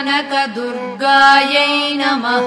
కనకదుర్గాయై నమః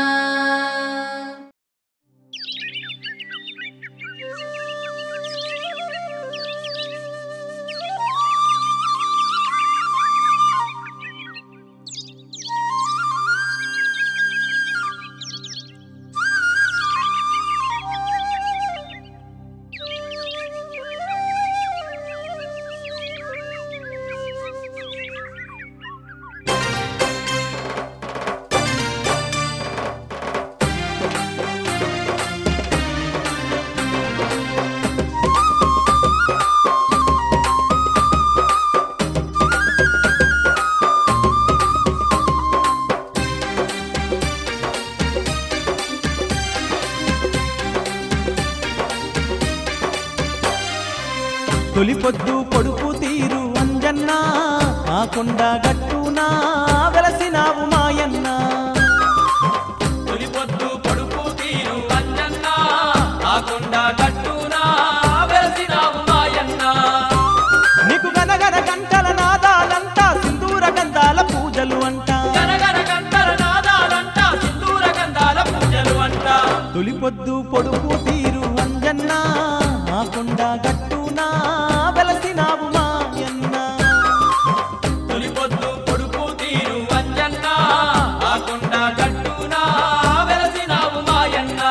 తొలి పొద్దు పొడుపు తీరు అంజన్న ఆ కొండ గట్టునా వెలసినావు మాయన్న తొలి పొద్దు పొడుపు తీరు అంజన్న ఆ కొండ గట్టునా వెలసినావు మాయన్న నీకు గనగన గంటల నాదాలంతా సింధూర గంధాల పూజలు అంట గనగన గంటల నాదాలంట సింధూర గంధాల పూజలు అంట తొలి పొద్దు పొడుపు తీరు అంజన్న ఆ కొండ గట్టునా వెలసినావు మాయన్న తొలి పొద్దు పొడుపు తీరు అంజన్న ఆ కొండ గట్టునా వెలసినావు మాయన్న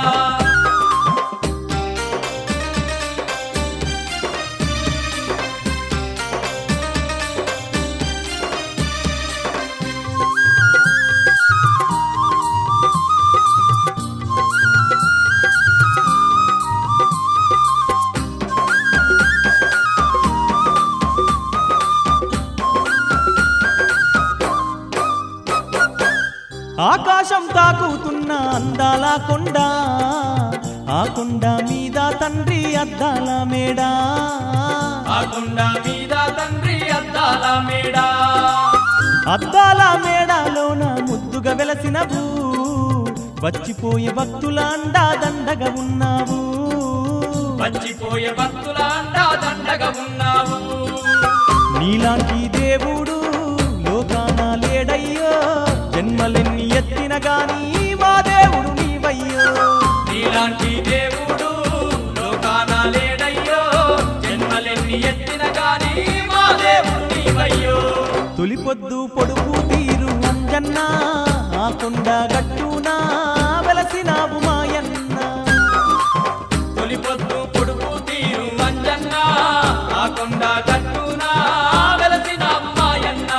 ఆకాశం తాకుతున్న అందాల కొండ ఆ కొండ మీద తండ్రి అద్దాల మేడా ఆ కొండ మీద తండ్రి అద్దాల మేడా అద్దాల మేడాలోన ముద్దుగా వెలసినవు వచ్చిపోయే భక్తుల అండా దండగా ఉన్నావు వచ్చిపోయే భక్తుల అండా దండగా ఉన్నావు నీలాంటి దేవుడు లోకాన లేడయ్యో జన్మలెన్ని ఎత్తిన గాని మా దేవుడు నీవయ్యో నీలాంటి దేవుడు లోకాన లేడయ్యో జన్మలెన్ని ఎత్తిన గాని మా దేవుడు నీవయ్యో తొలి పొద్దు పొడుపు తీరు అంజన్న ఆ కొండ గట్టునా వెలసినావు మాయన్న తొలి పొద్దు పొడుపు తీరు అంజన్న ఆ కొండ గట్టునా వెలసిన అమ్మాయన్న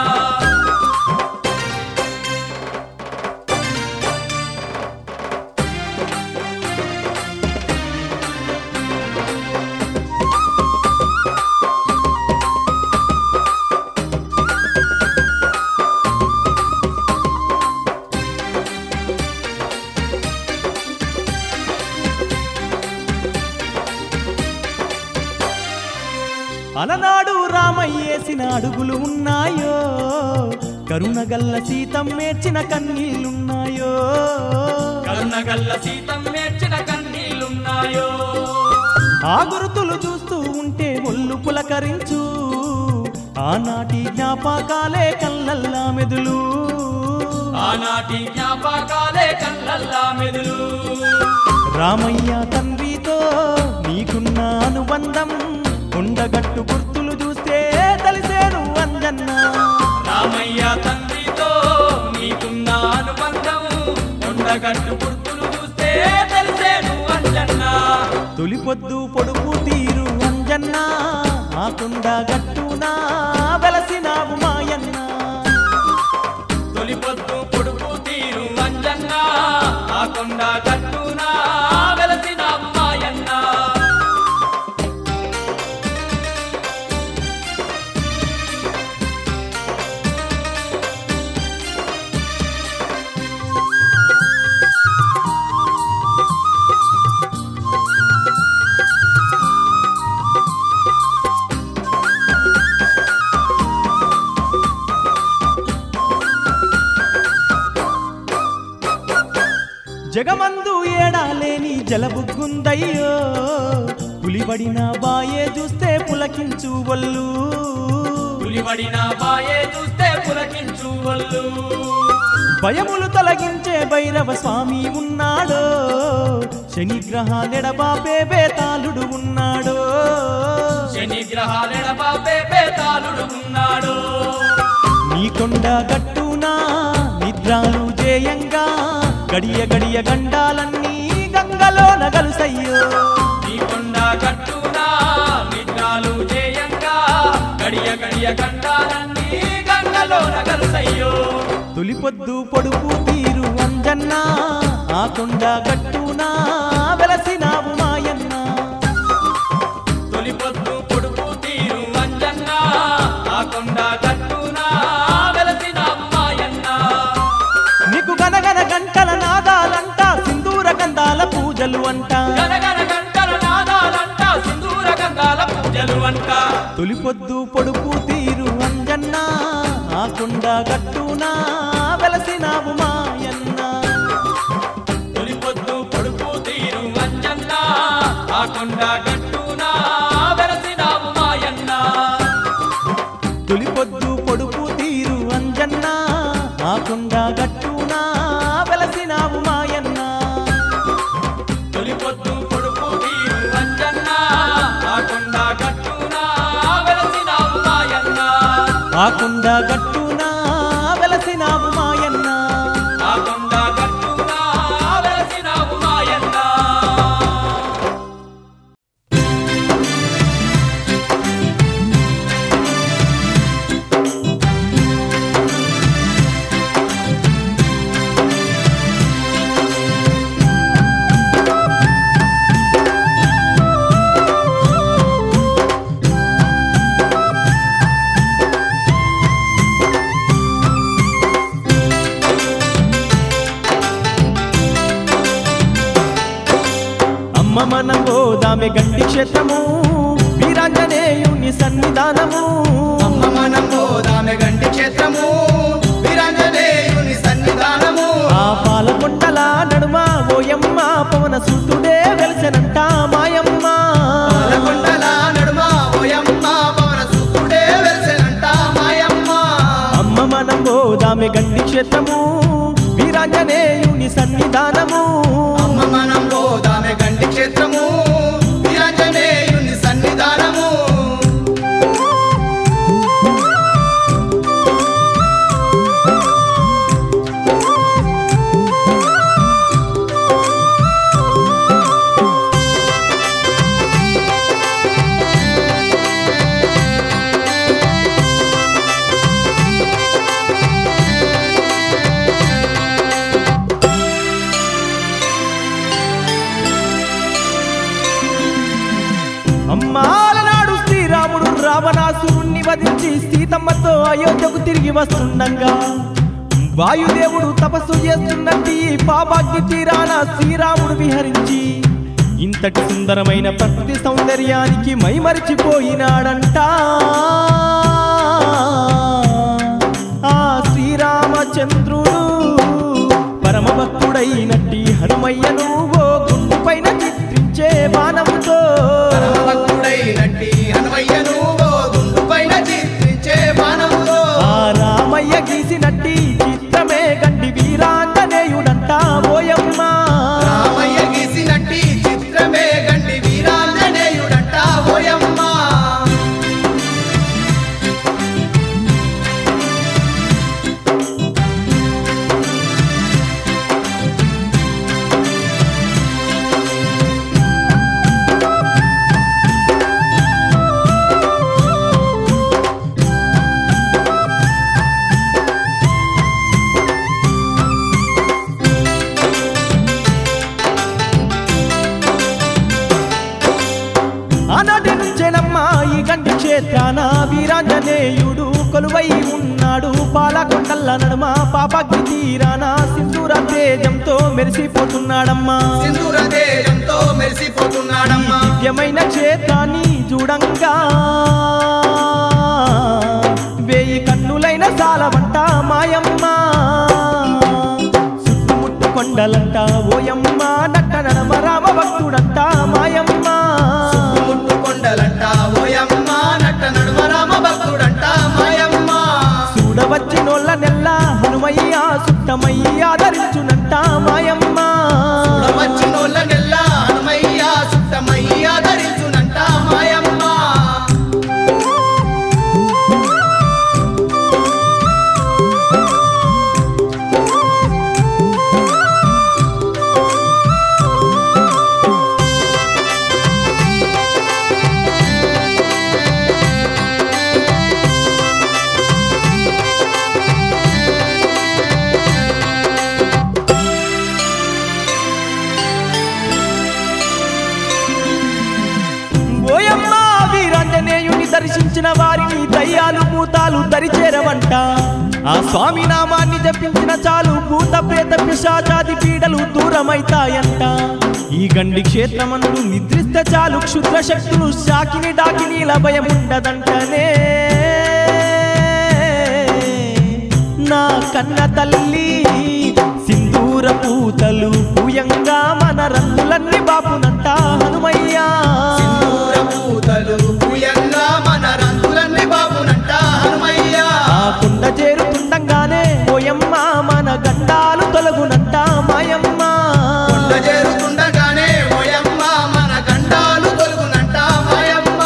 అలనాడు రామయ్యేసిన అడుగులు ఉన్నాయో కరుణగల్ల సీతం మేర్చిన కన్నీళ్ళున్నాయో కరుణగల్ల సీతం నేర్చిన కన్నీళ్ళున్నాయో ఆ గురుతులు చూస్తూ ఉంటే ఒళ్ళు పులకరించు ఆనాటి జ్ఞాపకాలే కళ్ళల్లా మెదులు ఆనాటి జ్ఞాపకాలే కళ్ళల్లా మెదులు రామయ్య తండ్రితో నీకున్న అనుబంధం కొండగట్టు గుర్తులు చూస్తే తెలిసేను అంజన్న రామయ్య తండ్రితో నీకున్న అనుబంధం కొండగట్టు గుర్తులు చూస్తే తెలిసేను అంజన్న తొలి పొద్దు పొడుపు తీరు అంజన్న ఆ కొండ గట్టునా వెలసినావు మాయన్న తొలి పొద్దు పొడుపు తీరు అంజన్న ఆ కొండ గట్టునా వెలసిన అమ్మాయన్న జగమందు ఏడాలేని జలబుగ్గుందయ్యో పులిబడిన బాయే చూస్తే పులకించు వల్లు పులిబడిన బాయే చూస్తే పులకించు వల్లు భయములు తొలగించే భైరవ స్వామి ఉన్నాడో శని గ్రహాలెడబాపే బేతాళుడు ఉన్నాడో శని గ్రహాలెడబాపే బేతాళుడు ఉన్నాడు నీ కొండ గట్టునా నిద్రాలు జేయంగా గడియ గడియ గండాలన్నీ గంగలో నగలుసయ్యో నీ కొండ కట్టునా నిద్రాలు జేయంగా గడియ గడియ గండాలన్నీ గంగలో నగలుసయ్యో తొలిపొద్దు పొడుపు తీరు అంజన్న ఆ కొండ గట్టునా వెలసినావు మాయన్న తొలి పొద్దు పొడుపు తీరు అంజన్న ఆ కొండ కట్టునా వెలసిన అమ్మాయన్న నీకు గనగన గంటల నాదాలంట సింధూర గంధాల పూజలు అంట గనగన గంటల నాదాలంట సింధూర గంగాల పూజలు అంట తొలిపొద్దు పొడుపు తీరు అంజన్న ఆ కొండ గట్టునా వెలసినావు మాయన్న తొలి పొద్దు పొడుపు తీరు అంజన్న ఆ కొండ కట్టునా వెలసినావు మాయన్న తొలిపొద్దు పొడుపు తీరు అంజన్న ఆ కొండ గట్టునా వెలసినావు మాయన్న తొలి పొద్దు పొడుపు తీరు అంజన్న ఆ కొండ కట్టునా వెలసినావు మాయన్న ఆ కొండ గట్టునా వెలసినావు మాయన్న ఆ కొండ కట్టునా వెలసినావు మాయన్న అమ్మ మనం గోదామె గండి క్షేత్రము వీరాంజనేయుని సన్నిధానము అమ్మ మనం పోదామె గంటి క్షేత్రము వీరాంజనేయుని సన్నిధానము ఆ పాలకొండల నడుమ ఓయమ్మ పవన సూతుడే వెలిసెనంట మాయమ్మ పాలకొండల నడుమ ఓయమ్మ పవన సూతుడే వెలిసెనంట మాయమ్మ అమ్మ మనం గోదామె గండి క్షేత్రము వీరాంజనేయుని సన్నిధానము అమ్మ మనం పోదామె గంటి క్షేత్రము వీరాంజనేయుని సన్నిధానము అమ్మాలనాడు శ్రీరాముడు రావణాసురుణ్ణి వధించి సీతమ్మతో అయోధ్యకు తిరిగి వస్తుండగా వాయుదేవుడు తపస్సు చేస్తున్నట్టు ఈ పాపాగ్ని తీరాన శ్రీరాముడు విహరించి ఇంతటి సుందరమైన ప్రకృతి సౌందర్యానికి మైమరిచిపోయినాడంట ఆ శ్రీరామచంద్రుడు పరమభక్తుడైనట్టి హనుమయ్యను ఓ గుండు పైన చిత్రించే బాణముతో పరమభక్తుడైనట్టి హనుమయ్యను ఓ గుండు పైన చిత్రించే బాణముతో ఆ రామయ్య గీసినట్టి చిత్రమే గండి వీరాంజనేయుడంట ఓయమ్మ రామయ్య గీసినట్టి చిత్రమే గండి వీరాంజనేయుడంట ఓయమ్మ ఆనాటి నుంచేనమ్మా ఈ గండి క్షేత్రాన వీరాంజనేయుడు కొలువై ఉన్నాడు పాలకొండల్ల నడుమ పాపగ్ని తీరాన సింధూర తేజంతో మెరిసిపోతున్నాడమ్మా సింధూర తేజంతో మెరిసిపోతున్నాడమ్మా దివ్యమైన క్షేత్రాన్ని చూడంగా వేయి కన్నులైన సాలవంట మాయమ్మ చుట్టుముట్టు కొండలంట ఓయమ్మ నట్ట నడమ రామ భక్తుడంట మాయమ్మ ముట్టు కొండలంట ఓయమ్మ నట్ట నడుమ రామ భక్తుడంట మాయమ్మ చూడవచ్చిన సుట్టమయ్యి ఆదరించునంట మాయమ్మ వచ్చినోళ్ళకెల్లా హనుమయ్య సుట్టమయ్య ధరించునంట మాయమ్మ ఓయమ్మ వీరాంజనేయుని దర్శించిన వారిని దయ్యాలు భూతాలు దరిచేరవంట ఆ స్వామి నామాన్ని జపించిన చాలు భూత ప్రేత పిశాచాది పీడలు దూరమైతాయంట ఈ గండి క్షేత్రమందు నిద్రిస్తే చాలు క్షుద్ర శక్తులు శాకిని డాకినీల భయం ఉండదంటనే నా కన్న తల్లి సింధూర పూతలు పూయంగా మన రంగులన్నీ బాపునంట హనుమయ్యా సింధూర పూతలు పూయంగా మన రంగులన్నీ బాబునంట హనుమయ్య ఆ కుండ చేరుతుండగానే ఓయమ్మ మన గండాలు తొలగునంట మాయమ్మ కొండ చేరుతుండగానే ఓయమ్మ మన గండాలు తొలుగునంట మాయమ్మ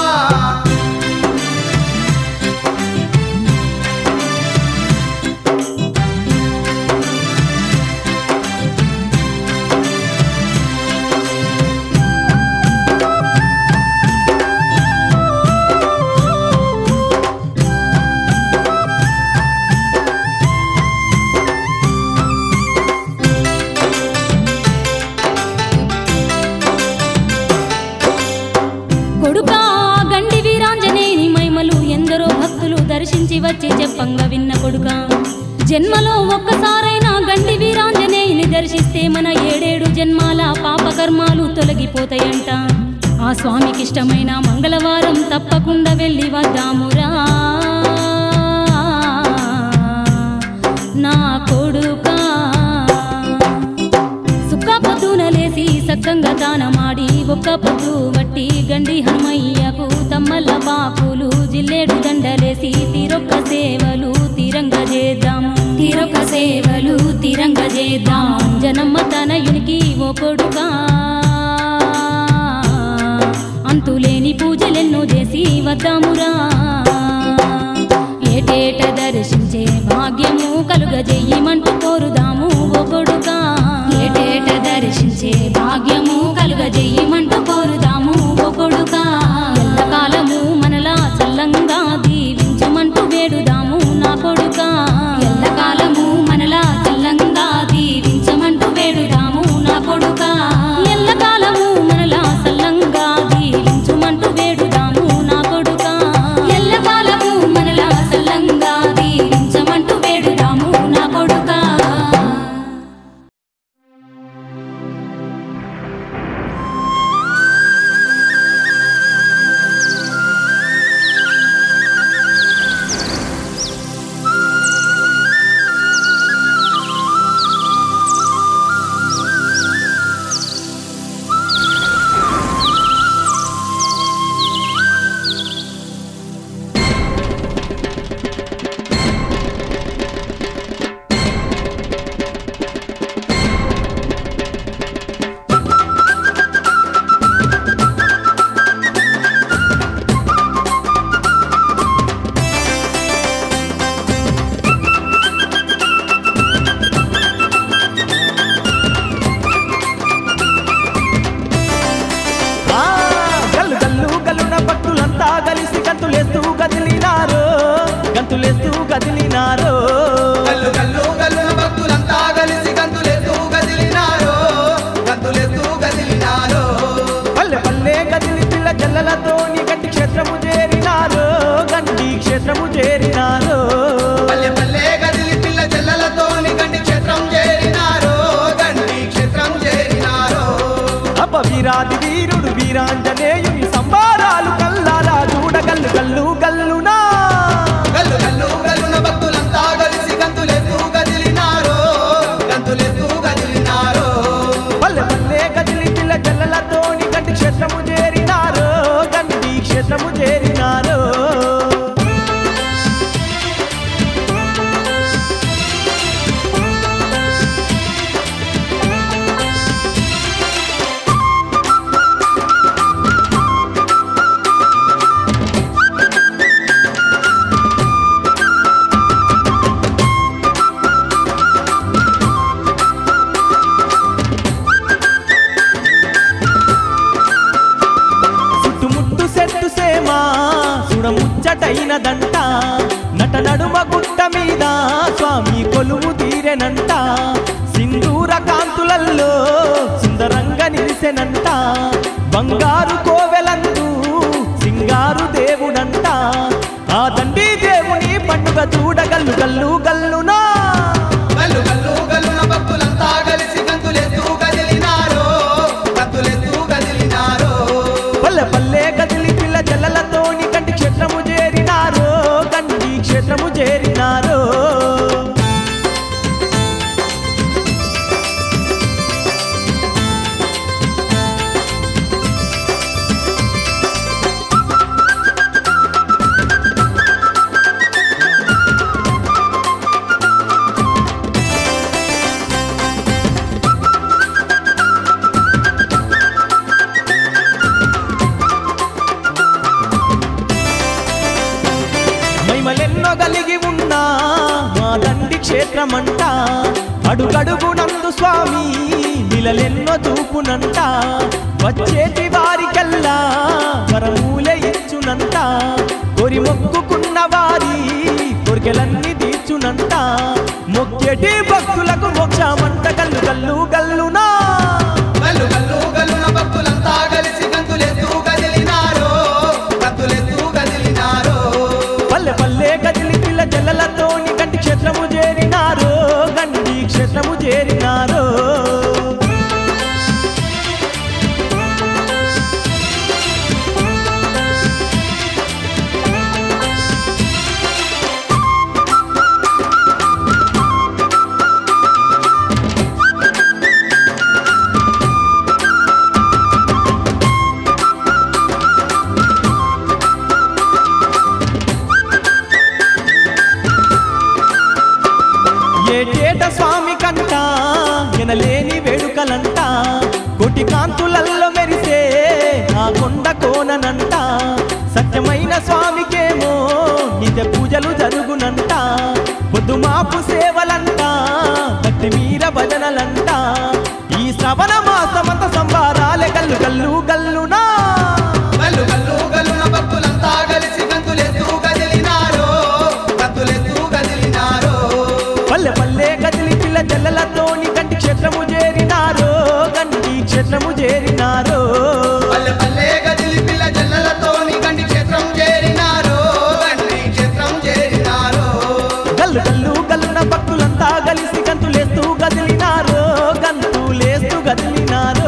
కొడుకా గండి వీరాంజనేయుని మహిమలు ఎందరో భక్తులు దర్శించి వచ్చి చెప్పంగా విన్న కొడుక జన్మలో ఒక్కసారైనా గండి వీరాంజనేయుని దర్శిస్తే మన ఏడేడు జన్మాల పాపకర్మాలు తొలగిపోతాయంట ఆ స్వామికి ఇష్టమైన మంగళవారం తప్పకుండా వెళ్ళి వద్దామురా నా కొడుకా సుక్క పొద్దున లేసి సక్కంగా దానమాడి ఒక్క పొద్దు వట్టి గండి హనుమయ్యకు తమ్మల్ల బాపులు జిల్లేడు దండలేసి తీరొక్క సేవలు తీరంగ చేద్దాము తీరొక్క సేవలు తీరంగ చేద్దాం జనమ్మ తనయునికి ఓ కొడుకా అంతులేని పూజలెన్నో చేసి వద్దామురా ఏటేట దర్శించే భాగ్యము కలుగజెయ్యమంటూ కోరుదాము ఓ కొడుకా ఏటేట దర్శించే భాగ్యము కలుగజెయ్యమంటూ కోరుదాము ఓ కొడుకా ఎల్లకాలము మనలా చల్లంగా దీవించమంటూ వేడుదాము నా కొడుకా ఎల్లకాలము మనలా చల్లంగా దీవించమంటూ వేడుదాము నా కొడుకా ఎల్లకాలము మనలా చల్లంగా దీవించమంటూ వేడుదాము నా కొడుకా ఎల్లకాలము మనలా చల్లంగా దీవించమంటూ వేడుదాము నా కొడుకా ఆ, గల్లు గల్లు గల్లున భక్తులంతా కలిసి గంతులేస్తూ గదిలినారు గంతులేస్తూ గదిలినారు గల్లు గల్లు గల్లున భక్తులంతా కలిసి గంతులేస్తూ గదిలినారో గంతులేస్తూ గదిలినారో పల్లె పల్లె గదిలి పిల్ల జల్లలతోని గంటి క్షేత్రము చేరినారు గంటి క్షేత్రము చేరినారు పల్లె పల్లె గదిలి పిల్ల చెల్లెలతోని గండి క్షేత్రం చేరినారో గండి క్షేత్రం చేరినారో అప్ప వీరాది వీరుడు వీరాంజనేయుని సంబారాలు కల్లారా చూడగల్లు గల్లు గల్లునా గల్లు గల్లు గల్లున భక్తులంతా కలిసి గంతులేస్తూ గదిలినారో గంతులేస్తూ గదిలినారో పల్లె పల్లె గదిలి పిల్ల జల్లలతోని గంటి క్షేత్రము చేరినారు గంటి క్షేత్రము చేరినారు మీద స్వామి కొలువు తీరెనంట సింధూర కాంతులల్లో సుందరంగా నిలిసెనంట బంగారు కోవెలందు సింగారు దేవుడంట ఆ తండ్రి దేవుని పండుగ చూడగల్లు గల్లు గల్లునా గల్లు గల్లు గల్లున భక్తులంతా కలిసి గంతులెత్తు కదిలినారో గంతులెత్తు కదిలినారో పల్లె పల్లె కదిలి పిల్ల జల్లలతోని కంటి క్షేత్రము చేరినారో కంటి క్షేత్రము చేరినారో మహిమలెన్నో కలిగి ఉన్నా మా దండి క్షేత్రమంట అడుగడుగునందు స్వామి విలలెన్నో చూపునంట వచ్చేటి వారికల్లా వరమూలే ఇచ్చునంట కొరి మొక్కుకున్న వారి కోరికలన్నీ తీర్చునంట మొక్కేటి భక్తులకు మోక్షమంట గల్లు గల్లు గల్లునా గల్లు గల్లు గల్లున భక్తులంతా కలిసి గంతులెత్తు కదిలినారో గంతులెత్తు కదిలినారో పల్లె పల్లె కదిలి పిల్ల జల్లలతోని గంటి క్షేత్రము చేరినారో గంటి క్షేత్రము చేరినారో ఏటేట స్వామి కంట ఎనలేని వేడుకలంట కోటి కాంతులల్లో మెరిసే ఆ కొండ కోననంట సత్యమైన స్వామికేమో నిజ పూజలు జరుగునంట పొద్దుమాపు సేవలంట భక్తి మీర భజనలంట ఈ శ్రవణ మాసమంత సంబారాలే గల్లు గల్లు గల్లునా గల్లు గల్లు గల్లున భక్తులంతా కలిసి గంతులెత్తు కదిలినారో గంతులెత్తు కదిలినారో పల్లె పల్లె కదిలి పిల్ల జల్లలతోని గంటి క్షేత్రము చేరినారో గంటి క్షేత్రము చేరినారో పల్లె పల్లె గదిలి పిల్ల జల్లలతోని గండి క్షేత్రం చేరినారో గండి క్షేత్రం చేరినారో గల్లు గల్లు గల్లున భక్తులంతా కలిసి గంతులేస్తూ గదిలినారో గంతులేస్తూ గదిలినారో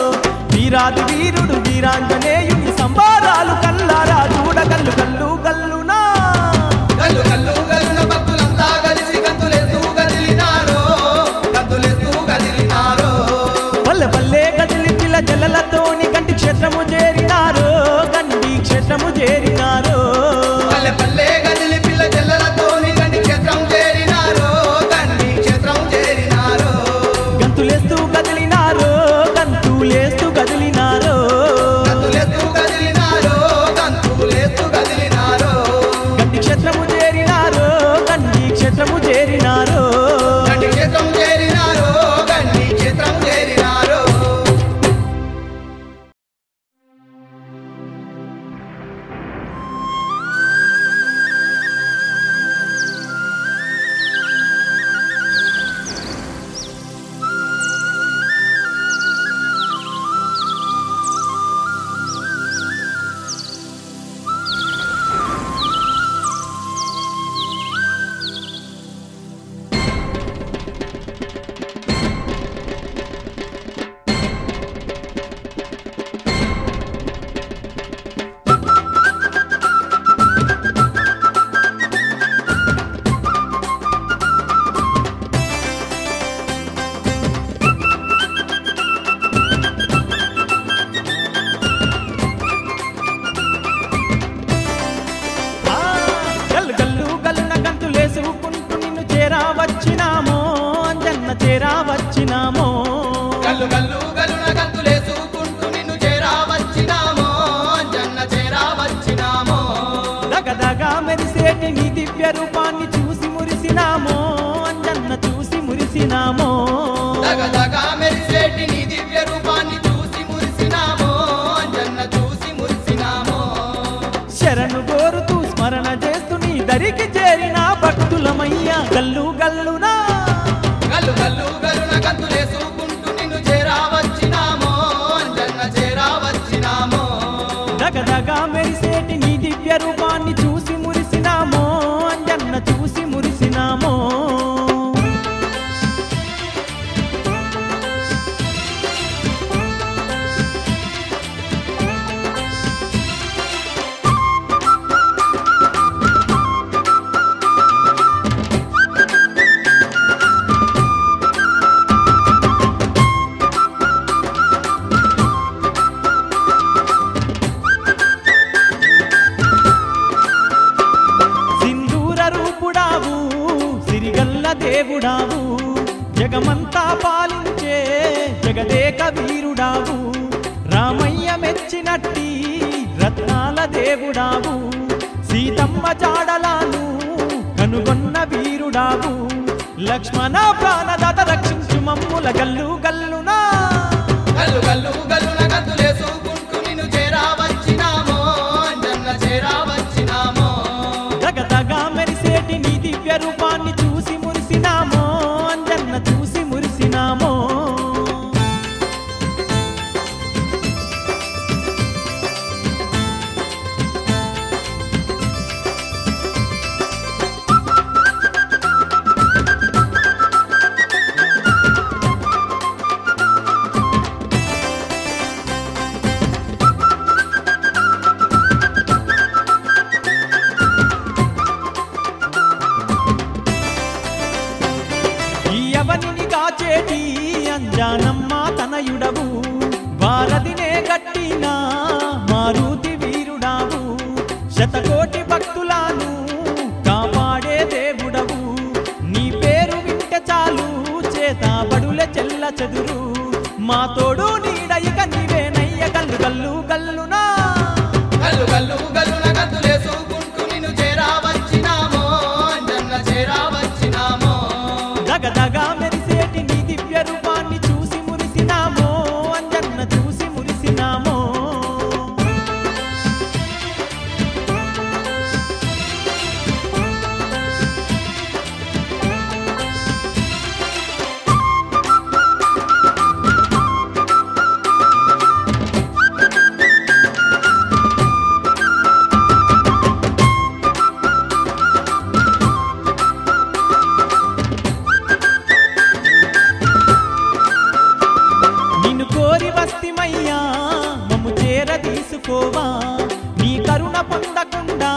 వీరాది వీరుడు వీరాంజనేయుని సంబారాలు కల్లారా చూడ గల్లు గల్లు గల్లునా గల్లు గల్లు గల్లున భక్తులంతా కలిసి గంతులెత్తు కదిలినారో గంతులెత్తు కదిలినారో పల్లె పల్లె గదిలి పిల్ల జల్లలతోని గంటి క్షేత్రము చేరినారో గంటి క్షేత్రము చేరినారో పల్లె పల్లె గదిలి పిల్ల జల్లలతోని గండి క్షేత్రం చేరినారో గండి క్షేత్రం చేరినారో గంతులేస్తూ గదిలినారో గంతులేస్తూ గదిలినారో గంతులెత్తు కదిలినారో గంతులెత్తు కదిలినారో గంటి క్షేత్రము చేరినారో గంటి క్షేత్రము చేరినారో గండి క్షేత్రం చేరినారో గండి క్షేత్రం చేరినారో ఆ, గల్లు గల్లు గల్లున గంతులేసుకుంటూ నిన్ను చేరా వచ్చినామో అంజన్న చేరా వచ్చినామో గల్లు గల్లు గల్లున గంతులేసుకుంటూ నిన్ను చేరా వచ్చినామో జన్న చేరా వచ్చినామో దగదగా మెరిసేటి నీ దివ్య రూపాన్ని చూసి మురిసినామో అంజన్న చూసి మురిసినామో దగదగా మెరిసేటి నీ దివ్య రూపాన్ని చూసి మురిసినామో జన్న చూసి మురిసినామో శరణు కోరుతూ స్మరణ చేస్తూ నీ దరికి చేరిన భక్తు భక్తులమయ్యా గల్లు గల్లునా గల్లు గల్లు గల్లున గంతులేసుకుంటూ నిన్ను చేరావచ్చినామో అంజన్న చేరావచ్చినామో దగదగా మెరిసేటి నీ దివ్య రూపాన్ని చూసి మురిసినామో అంజన్న చూసి మురిసినామో సింధూర రూపుడావు సిరిగల్ల దేవుడావు జగమంతా పాలించే జగదేక వీరుడావు రామయ్య మెచ్చినట్టి రత్నాల దేవుడావు సీతమ్మ జాడలాను కనుగొన్న వీరుడావు లక్ష్మణ ప్రాణదాత రక్షించు మమ్ముల గల్లు గల్లునా గల్లు గల్లు గల్లున గంతులేసుకుంటూ నిన్ను చేరావచ్చినామో అంజన్న చేరావచ్చినామో దగదగా మెరిసేటి నీ దివ్య రూపాన్ని చూసి మురిసినామో అంజన్న చూసి మురిసినామో ఈ అవనిని కాచేటి అంజానమ్మ తనయుడవు వారధినే గట్టిన మారుతి వీరుడావు శతకోటి భక్తులను కాపాడే దేవుడవు నీ పేరు వింటే చాలు చేత బడుల చెల్ల చెదురు మా తోడు నీడ ఇక నీవేనయ్య గల్లు గల్లు గల్లునా గల్లు గల్లు గల్లున గంతులేసుకుంటూ నిన్ను చేరావచ్చినామో అంజన్న చేరావచ్చినామో దగదగా మెరిసేటి నీ దివ్య రూపాన్ని చూసి మురిసినామో అంజన్న చూసి మురిసినామో నిన్ను కోరి వస్తిమయ్యా మమ్ము చేర తీసుకోవా నీ కరుణ పొందకుండా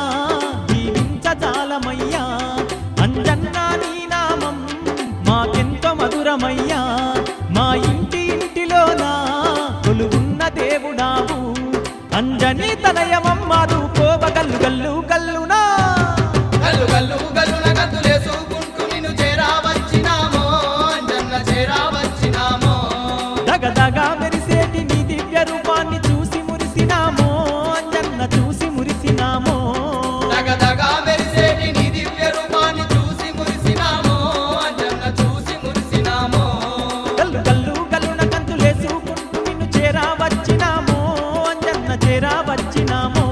జీవించజాలమయ్యా అంజన్న నీ నామం మాకెంతో మధురమయ్యా మా ఇంటి ఇంటిలోనా కొలువున్న దేవుడావు అంజని తనయమమ్మాదు కోవ గల్లు గల్లు గల్లునా గల్లు గల్లు గల్లున గంతులేసుకుంటూ నిన్ను చేరావచ్చినామో అంజన్న చేరావచ్చినామో దగదగా మెరిసేటి నీ దివ్య రూపాన్ని చూసి మురిసినామో అంజన్న చూసి మురిసినామో దగదగా మెరిసేటి నీ దివ్య రూపాన్ని చూసి మురిసినామో అంజన్న చూసి మురిసినామో గల్లు గల్లు గల్లున కంతులేసుకుంటూ నిన్ను చేరా వచ్చినామో అంజన్న చేరా వచ్చినామో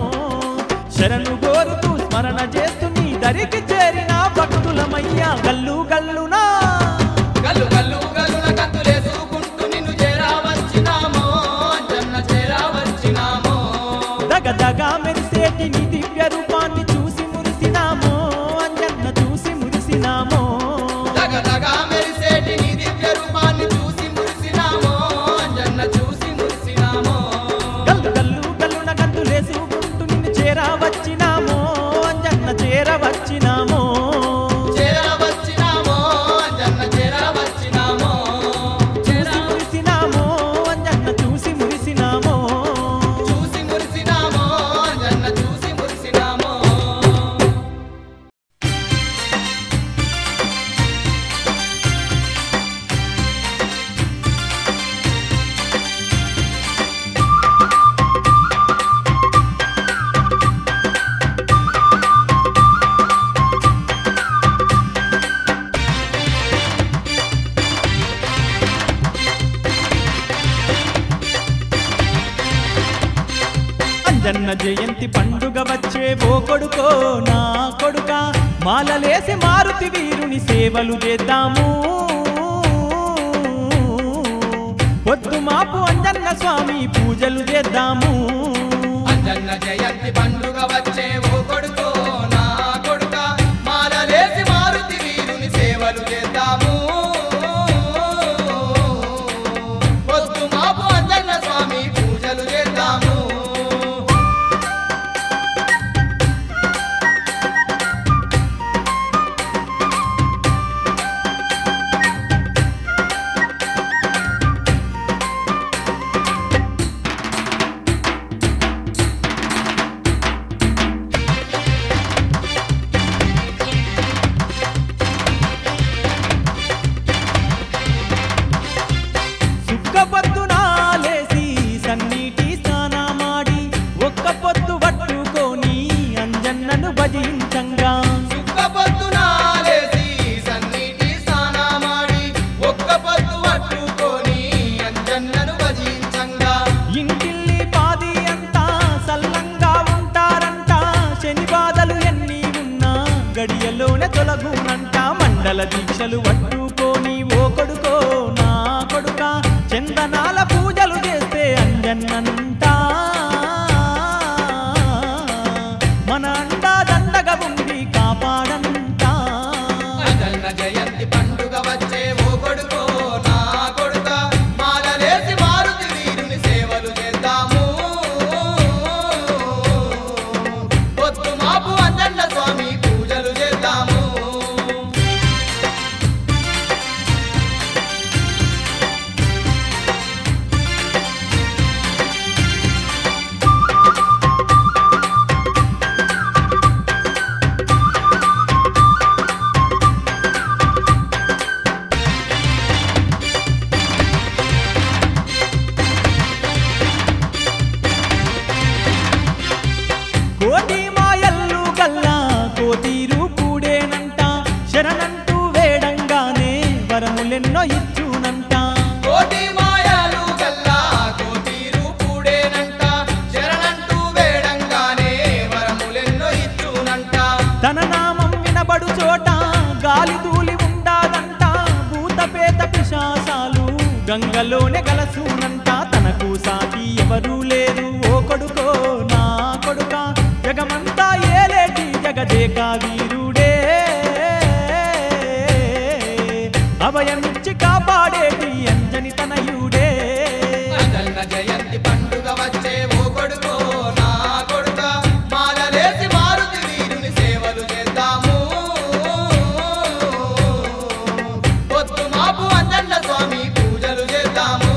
శరణు కోరుతూ స్మరణ చేస్తూ నీ దరికి చేరిన భక్తులమయ్యా గల్లు గల్లునా గల్లు గల్లు గల్లున గంతులేసుకుంటూ నిన్ను చేరావచ్చినామో అంజన్న చేరావచ్చినామో దగదగా మెరిసేటి నీ దివ్య రూపాన్ని చూసి మురిసినామో అంజన్న చూసి మురిసినామో దగదగా మెరిసేటి నీ దివ్య రూపాన్ని చూసి మురిసినామో అంజన్న చూసి మురిసినామో గల్లు గల్లు గల్లున గంతులేసుకుంటూ నిన్ను చేరా వచ్చినామో అంజన్న చేర వచ్చినామో చేరావచ్చినామో అంజన్న చేరావచ్చినామో చూసి మురిసినామో అంజన్న చూసి మురిసినామో చూసి మురిసినామో అంజన్న చూసి మురిసినామో అంజన్న జయంతి పండుగ వచ్చే ఓ కొడుకో నా కొడుక మాలలేసి మారుతి వీరుని సేవలు చేద్దాము పొద్దు మాపు అంజన్న స్వామి పూజలు చేద్దాము అంజన్న జయంతి పండుగ వచ్చే ఓ కొడుకో నా కొడుక మాలలేసి మారుతి వీరుని సేవలు చేద్దాము పొద్దు మాపు అంజన్న స్వామి పూజలు చేద్దాము సుక్క పొద్దున లేసి సన్నీటి స్నానమాడి ఒక్క పొద్దు పట్టుకొని అంజన్నను భజించంగా సుక్క పొద్దున లేసి సన్నీటి స్నానమాడి ఒక్క పొద్దు పట్టుకొని అంజన్నను భజించంగా ఇంటిల్లి పాది అంతా సల్లంగా ఉంటారంట శని బాధలు ఎన్ని ఉన్నా గడియలోనే తొలగునంట మండల దీక్షలు పట్టుకొని ఓ కొడుకో నా కొడుక చందనాల పూజలు చేస్తే అంజన్నంట మన అండా దండగా ఉండి కాపాడంట అంజన్న జయంతి పండుగ వచ్చే ఓ కొడుకో నా కొడుక మాలలేసి మారుతి వీరుని సేవలు చేద్దాము పొద్దు మాపు అంజన్న స్వామి పూజలు చేద్దాము కోటి మాయల్లు గల్లా కోతీరు కూడేనంట శరణంటూ వేడంగానే వరములెన్నో ఇచ్చునంట కోటి మాయలు గల్లా కోతీరు కూడేనంట శరణంటూ వేడంగానే వరములెన్నో ఇచ్చునంట తన నామం వినబడు చోట గాలి తూలి ఉండాదంట భూతపేత పిశాసాలు గంగలోనే కలసునంట తనకు సాటి ఎవరూ లేరు ఓ కొడుకో నా కొడుక జగమంతా ఏలేటి జగదేక వీరుడే అభయమిచ్చి కాపాడేటి అంజని తనయుడే అంజన్న జయంతి పండుగ వచ్చే ఓ కొడుకో నా కొడుక మాలలేసి మారుతి వీరుని సేవలు చేద్దాము పొద్దు మాపు అంజన్న స్వామి పూజలు చేద్దాము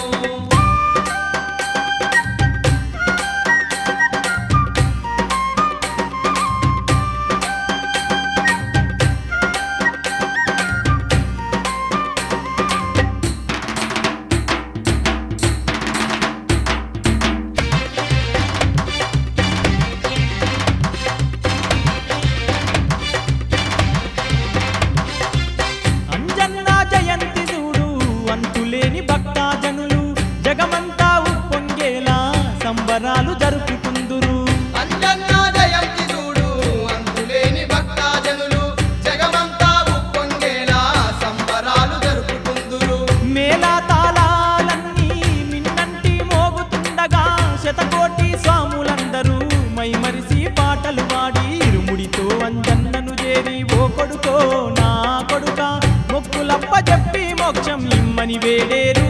అంజన్న జయంతి చూడు అంతులేని భక్తజనులు జగమంతా ఉప్పొంగేలా సంబరాలు జరుపుకుందురు అంజన్న జయంతి చూడు అంతులేని భక్తజనులు జగమంతా ఉప్పొంగేలా సంబరాలు జరుపుకుందురు మేళా తాళాలన్నీ మిన్నంటి మోగుతుండగా శతకోటి స్వాములందరూ మైమరిసి పాటలు పాడి ఇరుముడితో అంజన్నను చేరి ఓ కొడుకో నా కొడుక మొక్కులప్ప చెప్పి మోక్షం ఇమ్మని వేడేరు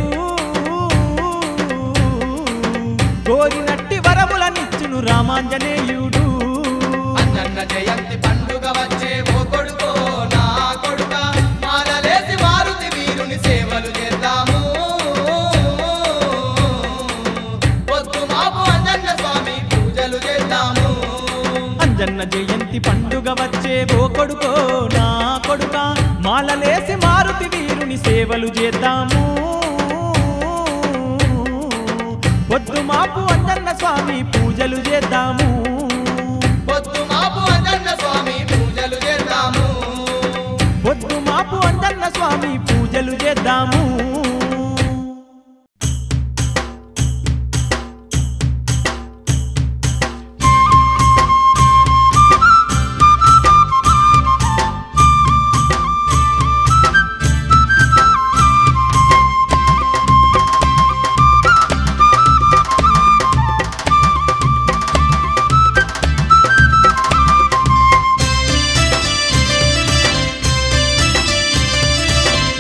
కోరినట్టి వరములనిచ్చును రామాంజనేయుడు అంజన్న జయంతి పండుగ వచ్చే ఓ కొడుకో నా కొడుక మాలలేసి మారుతి వీరుని సేవలు చేద్దాము పొద్దు మాపు అంజన్న స్వామి పూజలు చేద్దాము అంజన్న జయంతి పండుగ వచ్చే ఓ కొడుకో నా కొడుక మాలలేసి మారుతి వీరుని సేవలు చేద్దాము పొద్దు మాపు అంజన్న స్వామి పూజలు చేద్దాము పొద్దు మాపు అంజన్న స్వామి పూజలు చేద్దాము పొద్దు మాపు అంజన్న స్వామి పూజలు చేద్దాము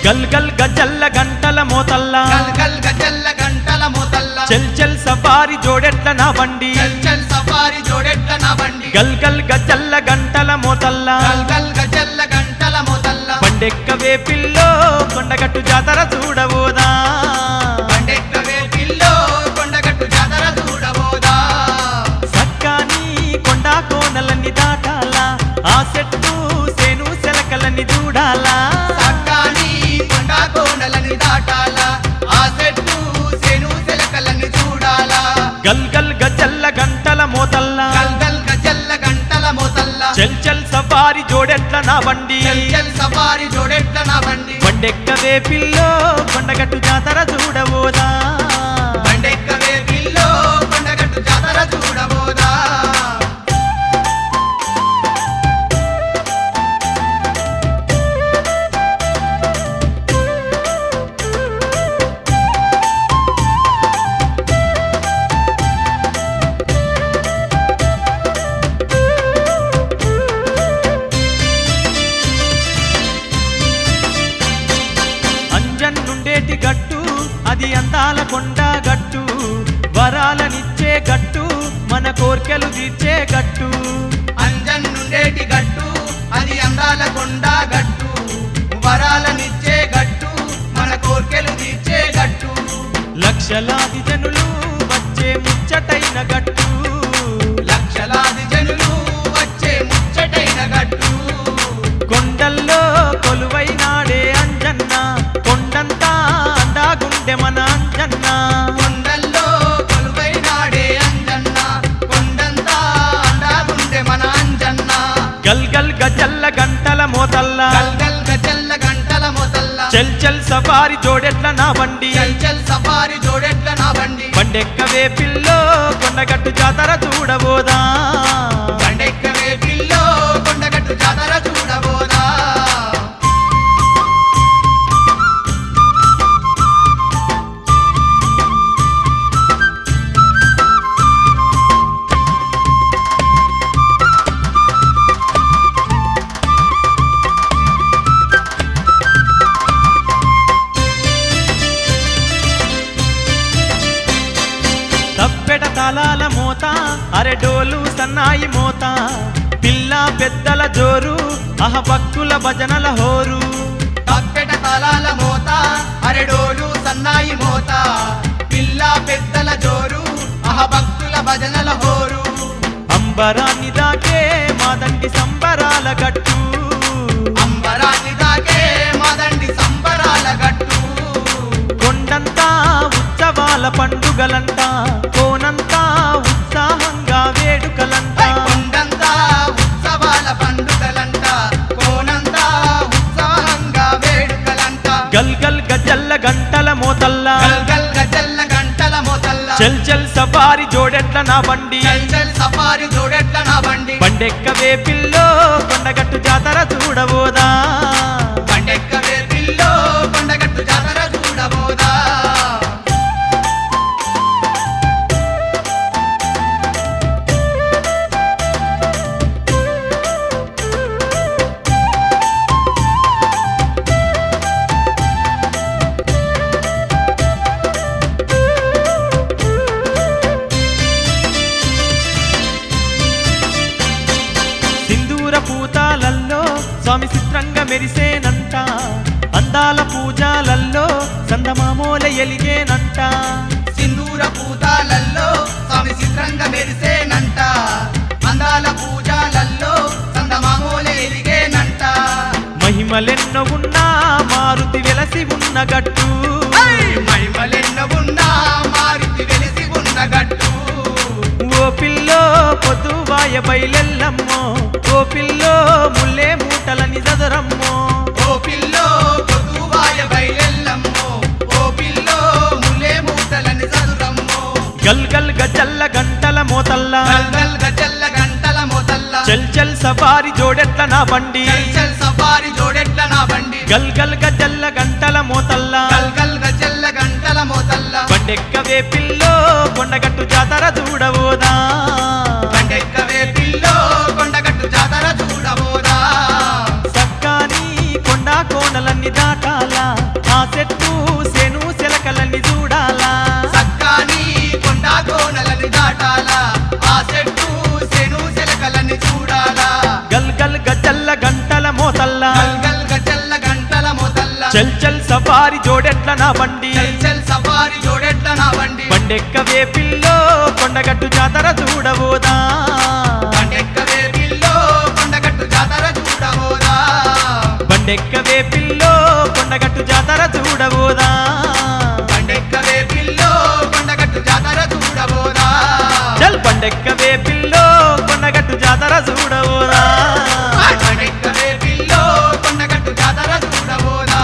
గల్ గల్ గజల్ల గంటల మోతల్లా గల్ గల్ గజల్ల గంటల మోతల్ల చెల్ చెల్ సఫారి జోడెట్ల నా బండి చల్ చల్ సఫారీ జోడెట్ల నా బండి గల్ గల్ గజల్ల గంటల మోతల్లా గల్ గల్ గజల్ల గంటల మోతల్ల బండెక్కవే పిల్లో కొండగట్టు జాతర చూడబోదా బండెక్కవే పిల్లో కొండగట్టు జాతర చూడబోదా సక్కాని కొండ కోనలన్నీ దాటాలా ఆ చెట్టు సేను సెలకలన్నీ చూడాలా సక్కాని కొండ కోనలని దాటాలా ఆ చెట్టు సేను సెలకలని చూడాలా గల్ గల్ గజల్ల గంటల మోతల్లా గల్ గల్ గజల్ల గంటల మోతల్ల చెల్ చెల్ సఫారి జోడెట్ల నా బండి చల్ చల్ సఫారీ జోడెట్ల నా బండి బండెక్కవే పిల్లో కొండగట్టు జాతర చూడబోదా బండెక్కవే పిల్లో కొండగట్టు జాతర చూడబోదా అంజన్నుండేటి గట్టు అది అందాల కొండ గట్టు వరాలనిచ్చే గట్టు మన కోర్కెలు తీర్చే గట్టు అంజన్నుండేటి గట్టు అది అందాల కొండ గట్టు వరాలనిచ్చే గట్టు మన కోర్కెలు తీర్చే గట్టు లక్షలాది జనులు వచ్చే ముచ్చటైన గట్టు లక్షలాది జనులు వచ్చే ముచ్చటైన గట్టు కొండల్లో కొలువైనాడే అంజన్న కొండంతా అందాగుండె మన అంజన్న కొండల్లో కొలువైనాడే అంజన్న కొండంతా అండాగుండే మన అంజన్న గల్ గల్ గజల్ల గంటల మోతల్లా గల్ గల్ గజల్ల గంటల మొదల్ల చెల్ చెల్ సఫారి జోడెట్ల నా బండి చల్ చల్ సఫారీ జోడెట్ల నా బండి బండెక్కవే పిల్లో కొండగట్టు జాతర చూడబోదా బండెక్కవే పిల్లో కొండగట్టు జాతర చూడబోదా తప్పెట తాళాల మోత అరెడోలు సన్నాయి మోత పిల్ల పెద్దల జోరు అహ భక్తుల భజనల హోరు తప్పెట తాళాల మోత అరెడోలు సన్నాయి మోత పిల్ల పెద్దల జోరు అహ భక్తుల భజనల హోరు అంబరాన్ని దాకే మాదండి సంబరాల గట్టు అంబరాన్ని దాకే మదండి సంబరాల గట్టు కొండంతా ఉత్సవాల పండుగలంట కోనంతా ఉత్సాహంగా వేడుకలంట కొండంతా ఉత్సవాల పండుగలంట కోనంతా ఉత్సాహంగా వేడుకలంట గల్ గల్ గజల్ల గంటల మోతల్లా గల్ గల్ గజల్ల గంటల మొదల్ల చెల్ చెల్ సఫారి జోడెట్ల నా బండి చల్ చల్ సఫారీ జోడెట్ల నా బండి బండెక్కవే పిల్లో కొండగట్టు జాతర చూడబోదా బండెక్కవే పిల్లో కొండగట్టు జాతర చూడబోదా సింధూర పూతాలల్లో స్వామి చిత్రంగా మెరిసేనంట అందాల పూజాలల్లో సందమామోల ఎలిగేనంట సింధూర పూతాలల్లో స్వామి చిత్రంగా మెరిసేనంట అందాల పూజాలల్లో సందమామూలే ఎలిగేనంట మహిమలెన్నో ఉన్నా మారుతి వెలసి ఉన్న గట్టు మహిమలెన్న ఉన్నా మారుతి వెలిసి ఉన్న గట్టు ఓ పిల్లో పొద్దువాయ బయలెల్లమ్మో ఓ పిల్లో ముల్లే మూటలని చదరమ్మో ఓ పిల్లో పొదువాయ బయలెల్లమ్మో ఓ పిల్లో ములే మూటలని చదురమ్మో గల్ గల్ గజల్ల గంటల మోతల్లా గల్ గల్ గజల్ల గంటల మొదల్ల చల్ చల్ సఫారి జోడెట్ల నా బండి చల్ చల్ సఫారీ జోడెట్ల నా బండి గల్ గల్ గజల్ల గంటల మోతల్లా గల్ గల్ గజల్ల గంటల మొదల్ల బండెక్కవే పిల్లో కొండగట్టు జాతర చూడబోదా బండెక్కవే పిల్లో కొండగట్టు జాతర చూడబోదా సక్కాని కొండ కోనలన్నీ దాటాలా నాటాలా ఆ చెట్టు శను శిలకలని చూడాలా గల్ గల్ గజల్ల గంటల మోతల్ల గల్ గల్ గజల్ల గంటల మొదల్ల చల్ చల్ సఫారి జోడెట్ల నా బండి చల్ చల్ సఫారీ జోడెట్ల నా బండి బండెక్కవే పిల్లో కొండగట్టు జాతర చూడబోదా పండెక్కవే పిల్లో కొండగట్టు జాతర చూడబోదా బండెక్కవే పిల్లో కొండగట్టు జాతర చూడబోదా పండెక్కవే పిల్లో కొండగట్టు జాతర చూడబోదా చల్ బండెక్కవే పిల్లో కొండగట్టు జాతర చూడబోదా పండెక్కవే పిల్లో కొండగట్టు జాతర చూడబోదా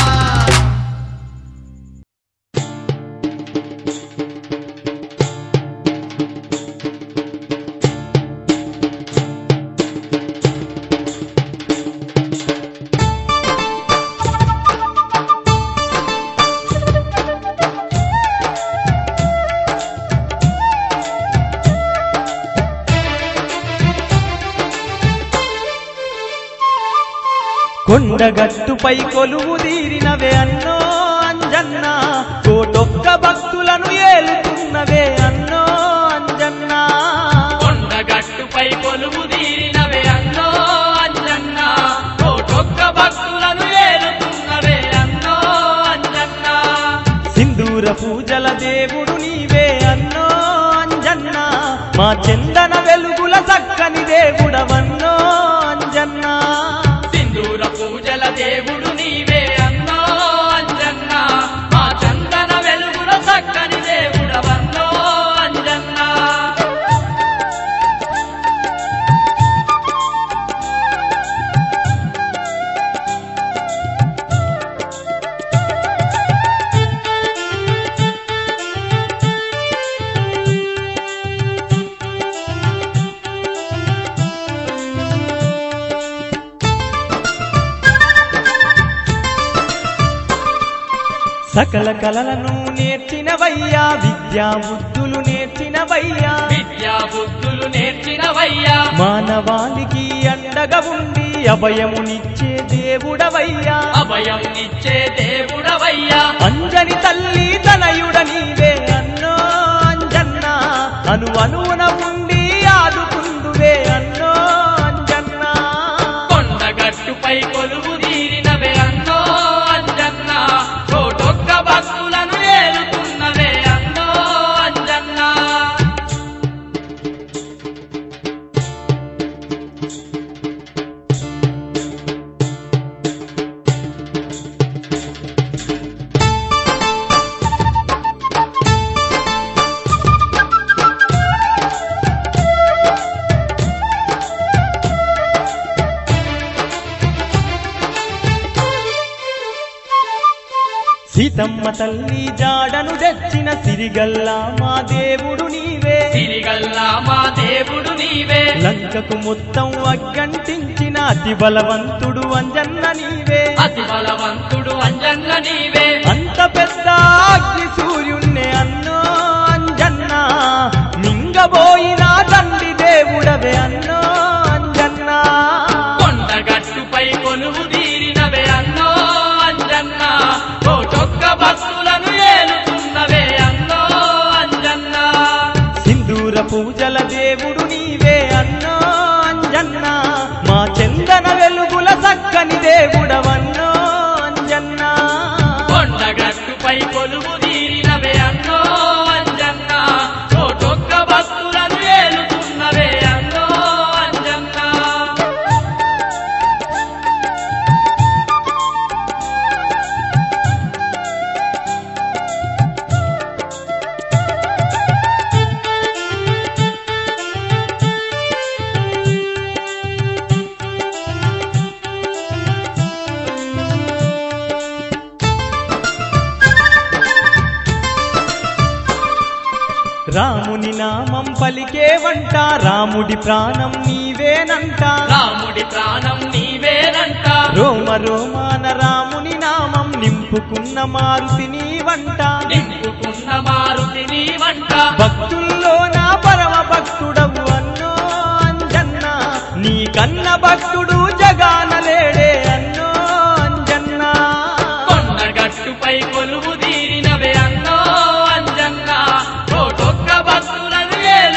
కొండగట్టుపై కొలువు తీరినవే అన్నో అంజన్న కోటొక్క భక్తులను ఏలుతున్నవే అన్నో అంజన్న కొండగట్టుపై కొలువు తీరినవే అన్నో అంజన్న కోటొక్క భక్తులను ఏలుతున్నవే అన్నో అంజన్న సింధూర పూజల దేవుడు నీవే అన్నో అంజన్న మా చందన వెలుగుల చక్కని దేవుడవన్నో అంజన్న సింధూర పూజల దేవుడు నీవే అన్నో అంజన్న మా చందన వెలుగుల చక్కని దేవుడవన్నో అంజన్న సకల కలలను నేర్చినవయ్యా విద్యా బుద్ధులు నేర్చినవయ్యా విద్యా బుద్ధులు నేర్చినవయ్యా మానవాళికి అండగా ఉండి అభయమునిచ్చే దేవుడవయ్యా అభయం ఇచ్చే దేవుడవయ్యా అంజని తల్లి తనయుడ నీవే అన్నో అంజన్న అను అనువున ఉండి ఆదుకుందువే అన్నో అంజన్న కొండగట్టుపై కొలువు తీరినవే అన్నో అంజన్న కోటొక్క భక్తులను ఏలుతున్నవే అన్నో అంజన్న సీతమ్మ తల్లి జాడను తెచ్చిన సిరిగల్లా మా దేవుడు నీవే తిరిగల్లా మా దేవుడు నీవే లంకకు మొత్తం అగ్గంటించిన అతి బలవంతుడు అంజన్న నీవే అతి బలవంతుడు అంజన్న నీవే అంత పెద్ద అగ్ని సూర్యుణ్ణి అన్నో అంజన్న మింగబోయిన తండ్రి దేవుడవే అన్నో అంజన్న కొండగట్టుపై కొలువు తీరినవే అన్నో అంజన్న కోటొక్క భక్తులను ఏలుతున్నవే అన్నో అంజన్న సింధూర పూజల దేవుడు నీవే అన్నో అంజన్న మా చందన వెలుగుల చక్కని దేవుడవన్నో అంజన్న కొండగట్టుపై కొలువు తీరినవే అన్నో అంజన్న కోటొక్క భక్తులను ఏలుతున్నవే అన్నో అంజన్న రాముని నామం పలికే వంట రాముడి ప్రాణం నీవేనంట రాముడి ప్రాణం నీవేనంట రోమ రోమాన రాముని నామం నింపుకున్న మారుతి నీ వంట నింపుకున్న మారుతి నీవంట భక్తుల్లో నా పరమ భక్తుడవు అన్నో అంజన్న నీ కన్న భక్తుడు జగాన లేడే అన్నో అంజన్న కొండగట్టుపై కొలువు తీరినవే అన్నో అంజన్న కోటొక్క భక్తులను ఏలు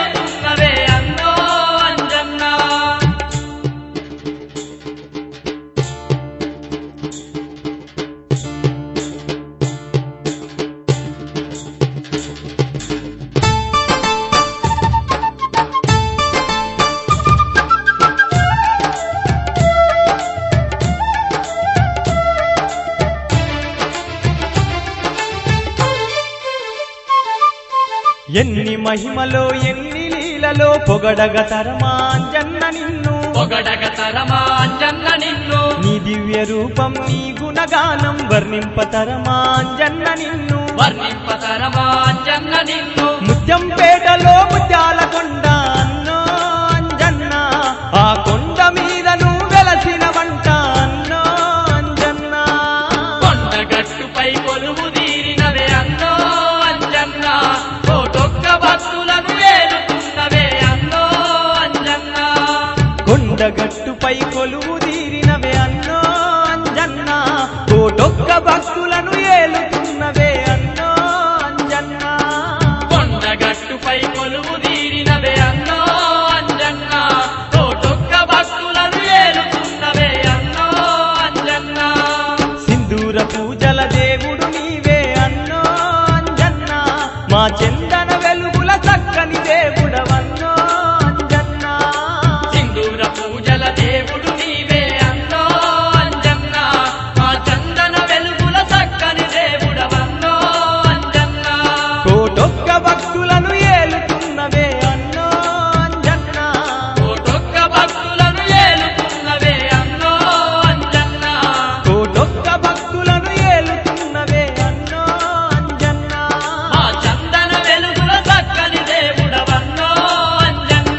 ఎన్ని మహిమలో ఎన్ని లీలలో పొగడగ తరమా అంజన్న నిన్ను పొగడగ తరమా అంజన్న నిన్ను నీ దివ్య రూపం నీ గుణగానం వర్ణింపతరమా అంజన్న నిన్ను వర్ణింపతరమా అంజన్న నిన్ను ముత్యంపేటలో ముత్యాల కొండ అన్నో అంజన్న ఆ కొండ మీద నువ్వు వెలసిన వంట అన్నో అంజన్న కొండగట్టుపై కొలువు తీరినవే అన్నో అంజన్న కోటొక్క భక్తులను ఏలుతున్నవే అన్నో అంజన్న కొండగట్టుపై కొలువు తీరినవే అన్నో అంజన్న కోటొక్క భక్తులను ఏలుతున్నవే అన్నో అంజన్న కొండగట్టుపై కొలువు తీరినవే అన్నో అంజన్న కోటొక్క భక్తులను ఏలుతున్నవే అన్నో అంజన్న సింధూర పూజల దేవుడు నీవే అన్నో అంజన్న మా చందన వెలుగుల చక్కని దేవుడవన్నో అంజన్న సింధూర పూజల దేవుడు నీవే అన్నో అంజన్న మా చందన వెలుగుల చక్కని దేవుడవన్నో అంజన్న కోటొక్క భక్తులను ఏలుతున్నవే అన్నో అంజన్న కోటొక్క భక్తులను ఏలుతున్నవే అన్నో అంజన్న కోటొక్క భక్తులను ఏలుతున్నవే అన్నో అంజన్న మా చందన వెలుగుల చక్కని దేవుడవన్నో అంజన్న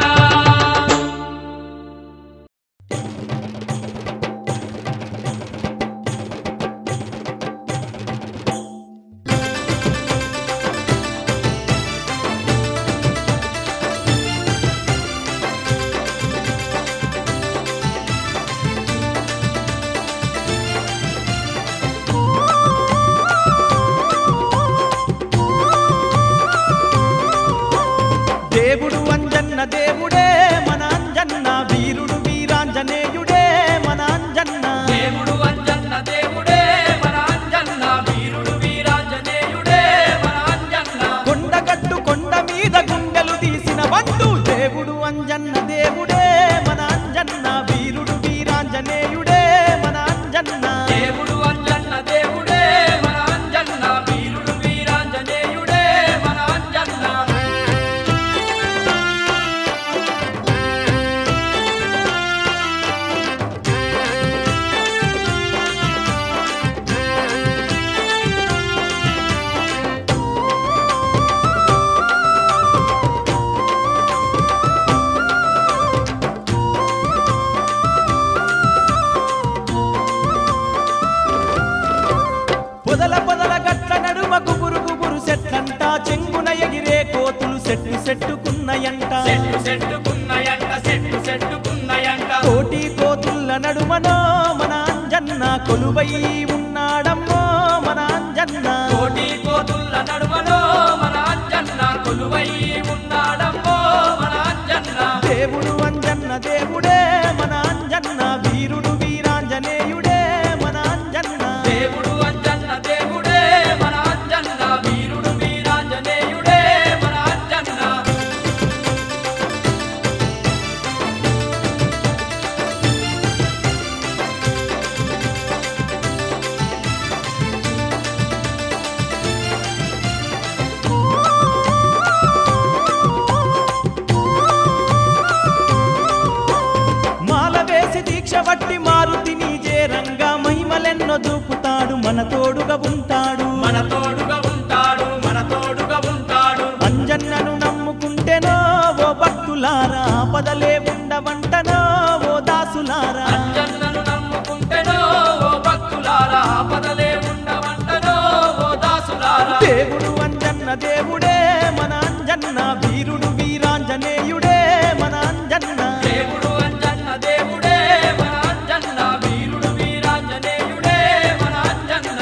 దేవుడు అంజన్న దేవుడే మన అంజన్న వీరుడు వీరాంజనేయుడే మన అంజన్న దేవుడు అంజన్న దేవుడే మన అంజన్న వీరుడు వీరాంజనేయుడే మన అంజన్న కొండగట్టు కొండ మీద గుండెలు తీసిన బండు దేవుడు అంజన్న దేవుడే మన అంజన్న వీరుడు వీరాంజనేయుడే మన అంజన్న దేవుడు అంజన్న దేవుడే మన అంజన్న వీరుడు వీరాంజనేయుడే మన అంజన్న పొదల పొదల గట్ల నడుమ గుబురు గుబురు సెట్లంట చెంగున ఎగిరే కోతులు సెట్టు సెట్టుకున్నయంట చెట్టు చెట్టుకున్నయంట చెట్టు చెట్టుకున్నయంట కోటి కోతుల్ల నడుమనో మన అంజన్న కొలువై ఉన్నాడమ్మో మన అంజన్న కోటి కోతుల్ల నడుమలో మన అంజన్న కొలువై ఉన్నాడమ్మో మన అంజన్న దేవుడు అంజన్న దేవుడే మన అంజన్న వీరుడు వీరాంజనేయుడే మన అంజన్న దేవుడు అంజన్న దేవుడే మన అంజన్న వీరుడు వీరాంజనేయుడే మన అంజన్న మాల వేసి దీక్ష వట్టి మారుతి నీ జేరంగా మహిమలెన్నో చూపుతాడు మన తోడుగా ఉంటాడు మన తోడుగా ఉంటాడు మన తోడుగా ఉంటాడు అంజన్నను నమ్ముకుంటేనో ఓ భక్తులారా ఆపదలే ఉండవంటనో ఓ దాసులారా అంజన్నను నమ్ముకుంటేనో ఓ భక్తులారా ఆపదలే ఉండవంటనో ఓ దాసులారా దేవుడు అంజన్న దేవుడే మన అంజన్న వీరుడు వీరాంజనేయుడే మన అంజన్న దేవుడు అంజన్న దేవుడే మన అంజన్న వీరుడు వీరాంజనేయుడే మన అంజన్న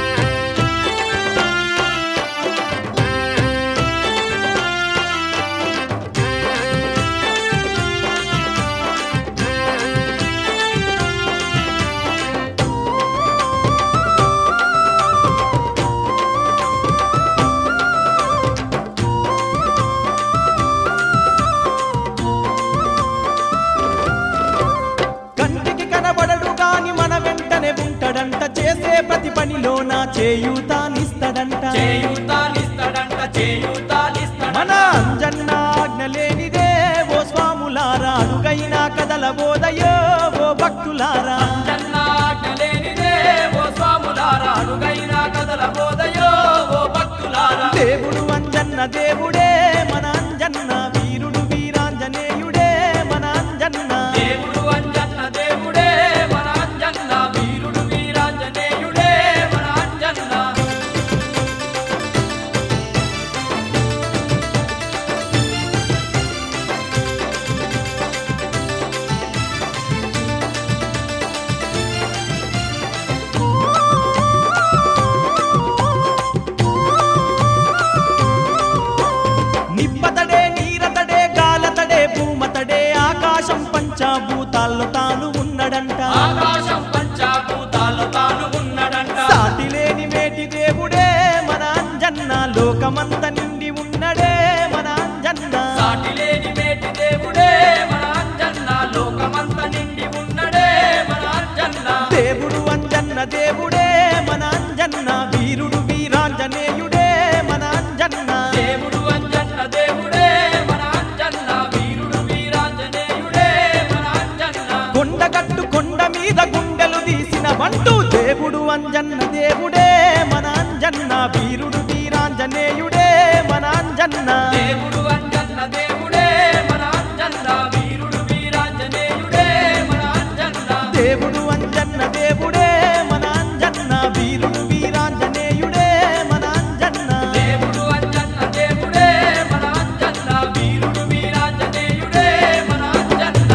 కంటికి కనబడడు గాని మన వెంటనే ఉంటాడంట చేసే ప్రతి పనిలో నా చేయూతానిస్తాడంట చేయూతానిస్తాడంట చేయూతానిస్తాడంట మన దేవుడే మన అంజన్న వీరుడు వీరాంజనేయుడే మన అంజన్న దేవుడు అంజన్న దేవుడే మన అంజన్న వీరుడు వీరాంజనేయుడే మన అంజన్న నిప్పతడే నీరతడే గాలతడే భూమతడే ఆకాశం పంచాభూతాల్లో తాను ఉన్నడంట ఆకాశం పంచాభూతాల్లో తాను ఉన్నడంట సాటి లేని మేటి దేవుడే మన అంజన్న లోకమంత నిండి ఉన్నడే మన అంజన్న సాటి లేని మేటి దేవుడే మన అంజన్న లోకమంత నిండి ఉన్నడే మన అంజన్న దేవుడు అంజన్న దేవుడే మన అంజన్న వీరుడు వీరాంజనేయుడే మన అంజన్న దేవుడు అంజన్న దేవుడే మన అంజన్న వీరుడు వీరాంజనేయుడే మన అంజన్న కొండగట్టు కొండ మీద గుండెలు తీసిన బంటు దేవుడు అంజన్న దేవుడే మన అంజన్న వీరుడు వీరాంజనేయుడే మన అంజన్న దేవుడు అంజన్న దేవుడే మన అంజన్న వీరుడు వీరాంజనేయుడే మన అంజన్న దేవుడు అంజన్న దేవుడే మన అంజన్న వీరుడు వీరాంజనేయుడే మన అంజన్న దేవుడు అంజన్న దేవుడే మన అంజన్న వీరుడు వీరాంజనేయుడే మన అంజన్న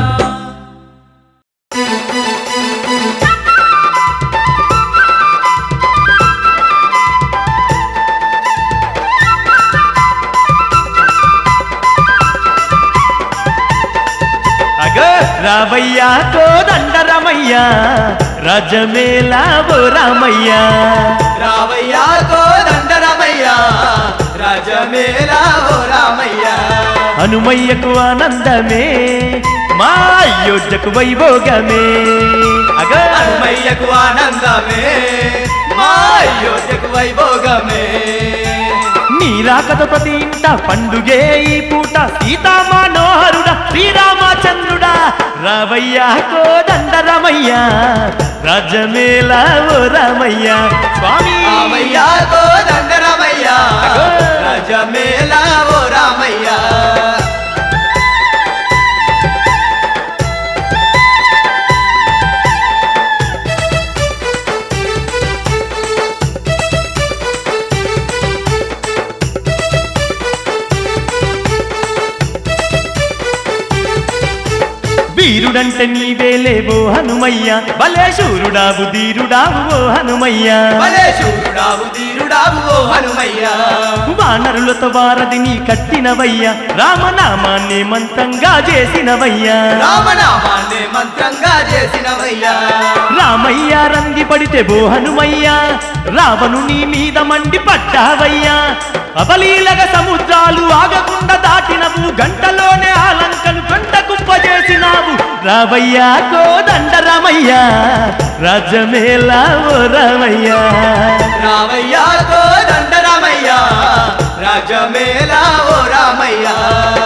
అగ రావయ్యా కోదండరమయ్యా రజమేలా ఓ రామయ్యా రావయ్యా కోదండరమయ్యా రాజమేలా ఓ రామయ్యా హనుమయ్యకు ఆనందమే మా అయోధ్యకు వైభోగమే అగ హనుమయ్యకు ఆనందమే మా అయోధ్యకు వైభోగమే నీ రాకత ప్రతి ఇంట పండుగే ఈ పూట సీతా మనోహరుడా శ్రీరామచంద్రుడా రావయ్యా కోదండరమయ్యా రాజమేలా ఓ రామయ్యా స్వామి రామయ్యా కోదండరమయ్యా రాజమేలా ఓ రామయ్యా వీరుడంటే నీవేలేవో హనుమయ్య భలే శూరుడావు ధీరుడావు ఓ హనుమయ్య భలే శూరుడావు ధీరుడావు ఓ హనుమయ్యా వానరులతో వారధిని కట్టినవయ్యా రామనామాన్ని మంత్రంగా చేసినవయ్యా రామనామాన్నే మంత్రంగా చేసినవయ్యా రామయ్య రంగి పడితే బో హనుమయ్య రావణు నీ మీద మండి పట్టావయ్యా అబలీలగ సముద్రాలు ఆగకుండా దాటినవు గంటలోనే ఆ లంకను గంట కుప్పజేసినావు రావయ్యా కోదండ రామయ్యా రాజమేలా ఓ రామయ్యా రామయ్యా కోదండరామయ్యా రాజమేలా ఓ రామయ్యా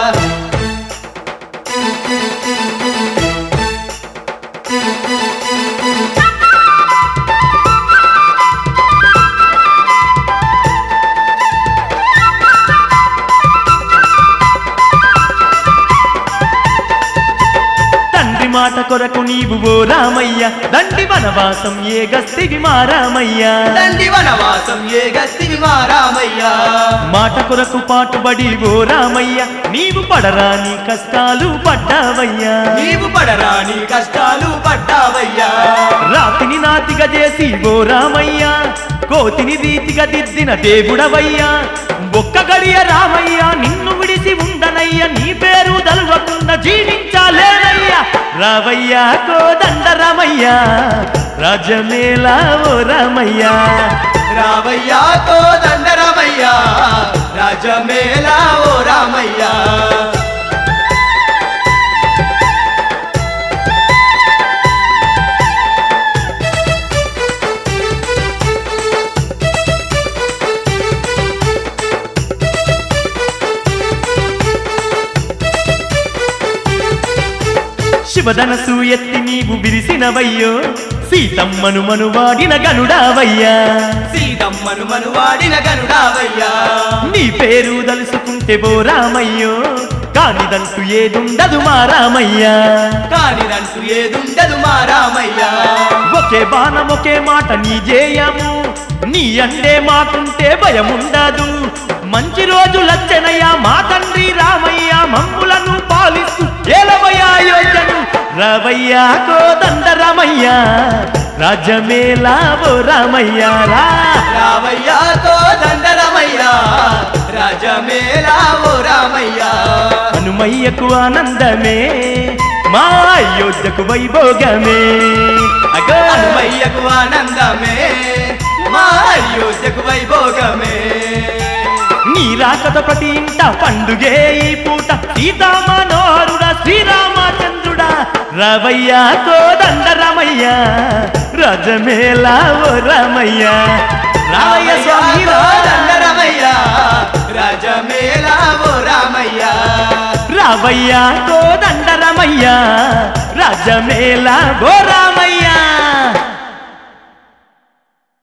తండ్రి మాట కొరకు నీవు ఓ రామయ్య దండి వనవాసం ఏ గస్తివి మా రామయ్య దండి వనవాసం ఏ గస్తివి మా రామయ్యా మాట కొరకు పాటుబడి ఓ రామయ్య నీవు పడరాని కష్టాలు పడ్డావయ్యా నీవు పడరాని కష్టాలు పడ్డావయ్యా రాతిని నాతిగా చేసి ఓ రామయ్య కోతిని రీతిగా దిద్దిన దేవుడవయ్యా ఒక్క గడియ రామయ్య నిన్ను విడిసి ఉండనయ్య నీ పేరు దలువకుండా జీవించాలేనయ్యా రావయ్యా కోదండ రామయ్య రాజమేలా ఓ రామయ్యా రామయ్యా కోదండరామయ్యా రాజమేలా ఓ రామయ్యా శివధనసు ఎత్తి నీవు విరిసినవయ్యో సీతమ్మను మనువాడిన గనుడావయ్యా సీతమ్మను మనువాడిన గనుడావయ్యా నీ పేరు దలుసుకుంటే బో రామయ్యో కానిదంటూ ఏదుండదు మా రామయ్యా కానిదంటూ ఏదుండదు మా రామయ్యా ఒకే బాణం ఒకే మాట నీ జేయము నీ అంటే మాకుంటే భయముండదు మంచి రోజు లచ్చనయ్య మా తండ్రి రామయ్య మమ్ములను పాలిస్తూ ఏలవయ్య యోజను రవయ్య కోదండ రామయ్య రాజమేలా ఓ రామయ్య రా రామయ్యా కోదండ రామయ్యా రాజమేలా ఓ రామయ్యా హనుమయ్యకు ఆనందమే మా అయోధ్యకు వైభోగమే అగో హనుమయ్యకు ఆనందమే మా అయోధ్యకు వైభోగమే నీ రాకత ప్రతి ఇంట పండుగే ఈ పూట సీతామనోహరుడ శ్రీరామచంద్రుడా రవయ్య కోదండ రామయ్య రజమేలా ఓ రామయ్య రామయ్య స్వామి రా. కోదండ రామయ్యా రాజమేలా ఓ రామయ్యా రావయ్య కోదండ రామయ్య రజమేలా గో రామ